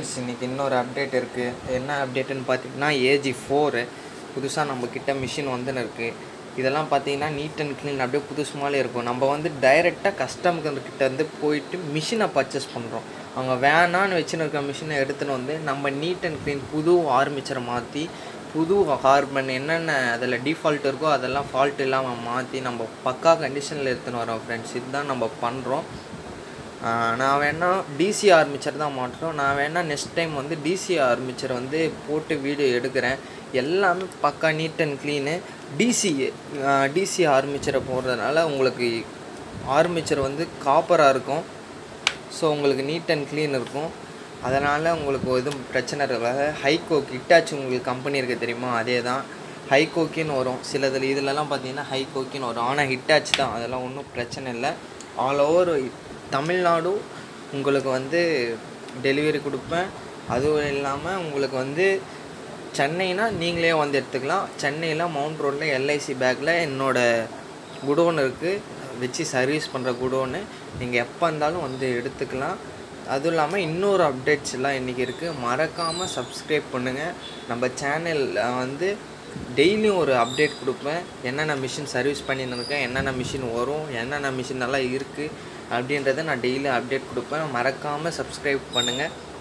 friends இன்றைக்கி இன்னொரு update இருக்குது என்ன அப்டேட்டுன்னு பார்த்தீங்கன்னா ஏஜி ஃபோரு புதுசாக நம்ம கிட்ட மிஷின் வந்துன்னு இருக்குது இதெல்லாம் பார்த்தீங்கன்னா நீட் அண்ட் க்ளீன் அப்படியே புதுசு மாதிரி இருக்கும் நம்ம வந்து டைரெக்டாக கஸ்டமர் கிட்ட இருந்து போயிட்டு மிஷினை பர்ச்சேஸ் பண்ணுறோம் அவங்க வேணான்னு வச்சுன்னு இருக்க மிஷினை எடுத்துன்னு வந்து நம்ம நீட் அண்ட் க்ளீன் புது ஆர்மிச்சரை மாற்றி புது கார்பன் என்னென்ன அதில் டிஃபால்ட் இருக்கோ அதெல்லாம் ஃபால்ட் இல்லாமல் மாற்றி நம்ம பக்கா கண்டிஷனில் எடுத்துன்னு வரோம் ஃப்ரெண்ட்ஸ் இதுதான் நம்ம பண்ணுறோம் ஆஹ் நான் வேணா டிசி ஆர்மிச்சர் தான் மாட்டுறோம் நான் வேணா நெக்ஸ்ட் டைம் வந்து டிசி ஆர்மிச்சர் வந்து போட்டு வீடியோ எடுக்கிறேன் எல்லாமே பக்கா neat and clean DC DC ஆர்மிச்சரை போடுறதுனால உங்களுக்கு ஆர்மிச்சர் வந்து காப்பராக இருக்கும் ஸோ உங்களுக்கு நீட் அண்ட் க்ளீன் இருக்கும் அதனால் உங்களுக்கு எதுவும் பிரச்சனை இருக்காது ஹைகோக் ஹிட்டாச்சு உங்களுக்கு கம்பெனி இருக்குது தெரியுமா அதே தான் ஹைகோக்கின்னு வரும் சிலதில் இதிலலாம் பார்த்தீங்கன்னா ஹைகோக்கின்னு வரும் ஆனால் ஹிட்டாச் தான் அதெல்லாம் ஒன்றும் பிரச்சனை இல்லை ஆல் ஓவர் தமிழ்நாடும் உங்களுக்கு வந்து டெலிவரி கொடுப்பேன் அதுவும் இல்லாமல் உங்களுக்கு வந்து சென்னைனா நீங்களே வந்து எடுத்துக்கலாம் சென்னையில் மவுண்ட் ரோட்டில் எல்ஐசி பேக்கில் என்னோடய குடோன் இருக்குது வச்சு சர்வீஸ் பண்ணுற குடோனு நீங்கள் எப்போ இருந்தாலும் வந்து எடுத்துக்கலாம் அதுவும் இல்லாமல் இன்னொரு அப்டேட்ஸ் எல்லாம் இன்றைக்கி இருக்குது மறக்காமல் சப்ஸ்கிரைப் பண்ணுங்கள் நம்ம சேனலில் வந்து டெய்லியும் ஒரு அப்டேட் கொடுப்பேன் என்னென்ன மிஷின் சர்வீஸ் பண்ணின்னு இருக்கேன் என்னென்ன மிஷின் வரும் என்னென்ன மிஷின் நல்லா இருக்குது அப்படின்றத நான் டெய்லி அப்டேட் கொடுப்பேன் மறக்காமல் சப்ஸ்கிரைப் பண்ணுங்கள்